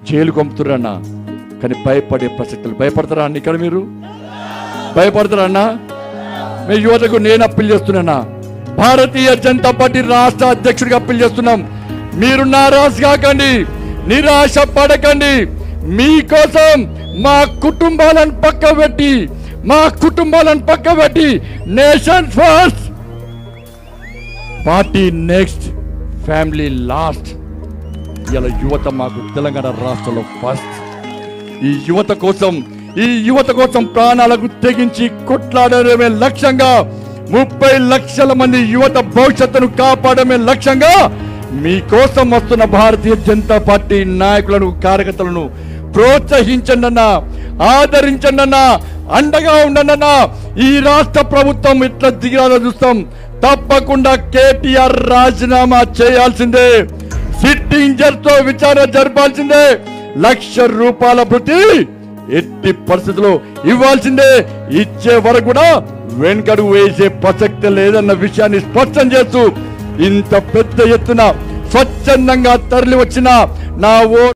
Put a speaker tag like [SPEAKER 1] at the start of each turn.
[SPEAKER 1] jail పంపుతురన్నా కానీ భయపడే ప్రసక్తులు భయపడతారా అన్న ఇక్కడ మీరు భయపడతారా అన్నా మీ యువతకు నేను అప్పీల్ చేస్తున్నానా భారతీయ జనతా పార్టీ రాష్ట్ర అధ్యక్షుడిగా అప్పీల్ చేస్తున్నాం మీరు నారాజు కాకండి నిరాశ పడకండి మీకోసం మా కుటుంబాలను పక్క పెట్టి మా కుటుంబాలను పక్క పెట్టి nation first party next family last ఇలా యువత మాకు తెలంగాణ రాష్ట్రంలో ఫస్ట్ ఈ యువత కోసం ఈ యువత కోసం ప్రాణాలకు తెగించి కొట్లాడడమే లక్ష్యంగా ముప్పై లక్షల మంది యువత భవిష్యత్తును కాపాడమే లక్ష్యంగా మీకోసం వస్తున్న భారతీయ జనతా పార్టీ నాయకులను కార్యకర్తలను ప్రోత్సహించండి అన్న ఆదరించండి అన్న అండగా ఉండండి అన్న ఈ రాష్ట్ర ప్రభుత్వం ఇట్లా దిగాలో చూస్తాం తప్పకుండా కేటీఆర్ రాజీనామా చేయాల్సిందే సిట్టింగ్ తో విచారణ జరపాల్సిందే లక్ష రూపాయల భృతి ఎట్టి పరిస్థితుల్లో ఇవ్వాల్సిందే ఇచ్చే వరకు కూడా వెనుకడుగు వేసే ప్రసక్తి లేదన్న విషయాన్ని స్పష్టం చేస్తూ ఇంత పెద్ద ఎత్తున స్వచ్ఛందంగా తరలి వచ్చిన నా ఓ